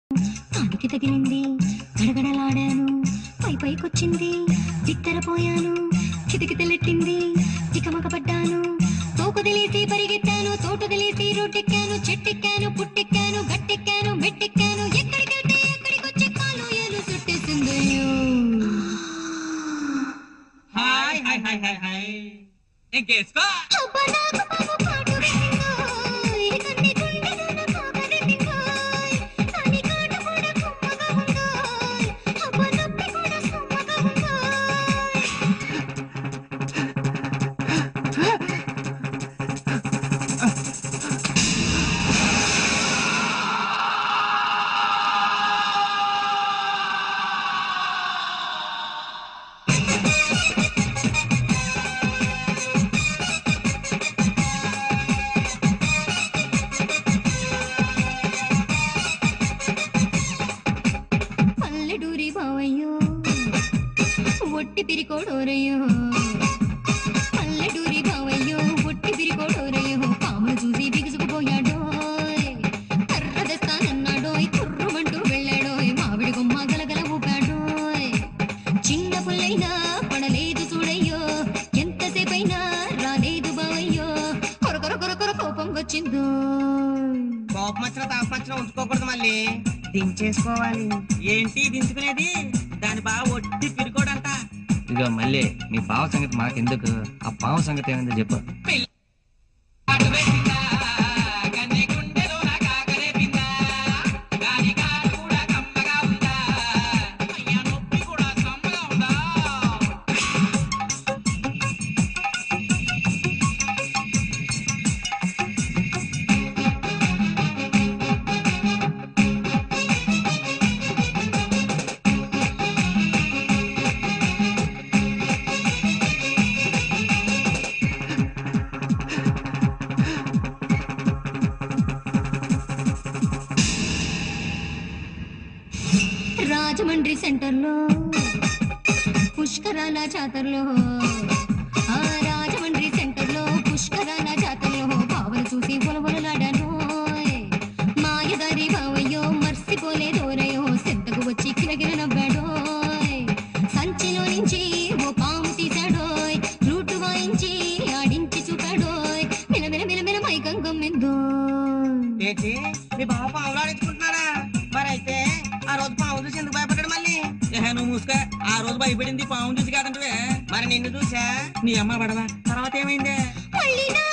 కాడికి తగిలింది గడగడలాడాను పై పైకొచ్చింది బిత్తరపోయాను కితకితలెట్టింది తికమకపడ్డాను తోకుదిలేసి పరిగెత్తాను తోటదిలేసి రోడ్డెక్కాను చెట్టెక్కాను పుట్టెక్కాను గట్టెక్కాను మెట్టెక్కాను ఎక్కడికెళ్తే ఎక్కడికొచ్చి కాలు ఏలు చుట్టేసిందయ్యో హాయ్ హాయ్ హాయ్ హాయ్ హాయ్ ఇంకేసుకో అబ్బా నాకు పాము కాటు పెట్టిందోయ్. కన్ని గుండెలోన కాకరెట్టిందోయ్. దాని కాటు కూడా కమ్మగా ఉందోయ్. అబ్బా నొప్పి కూడా కమ్మగా ఉందోయ్. పల్లెటూరి బావయ్యో ఒట్టి పిరికోడోరయ్యో పల్లెటూరి బావయ్యో ఒట్టి పిరికోడోరయ్యో పామును చూసి బిగుసుకుపోయాడోయ్ కర్రదెస్తానన్నాడోయ్ కుర్రుమంటూ వెళ్ళాడోయ్ మామిడి గుమ్మ గలగల ఊపాడోయ్ చిన్న పుల్లైనా పడలేదు చూడయ్యో ఎంతసేపైనా రాలేదు బావయ్యో కొర కొర కొర కొర కోపం వచ్చిందో కోపం వచ్చిన తాపం వచ్చిన ఉంచుకోకూడదు మళ్ళీ దించేసుకోవాలి ఏంటి దించుకునేది దాని బాగా ఒట్టి పిరుకోడంట ఇదిగో మళ్ళీ మీ బావ సంగతి మాకెందుకు ఆ బావ సంగతి ఏమైందో చెప్పు రాజమండ్రి సెంటర్లో పుష్కరాల జాతరలో ఆ రాజమండ్రి సెంటర్లో పుష్కరాల జాతరలో బావను చూసి పొలవలలాడాను మాయదారి బావయ్యో మర్చిపోలేదోరయ్యో సెంతకు వచ్చి కిలకిల నవ్వాడోయ్ సంచిలో నుంచి ఓ పాము తీశాడోయ్ రూటు వాయించి ఆడించి చూపాడోయ్ మిలమిల మిలమిల మైకం గమ్మిందోయ్ ఏంటి మీ బావ పావులు ఆడించుకుంటున్నారా మరి అయితే ఆ రోజు పావు చూసి ఎందుకు భయపడ్డాడు మళ్ళీ ఏహే, నువ్వు మూసుక ఆ రోజు భయపడింది పావు చూసి కాదంటే మరి నిన్ను చూసా నీ అమ్మ పడవా తర్వాత ఏమైంది మళ్ళీ నా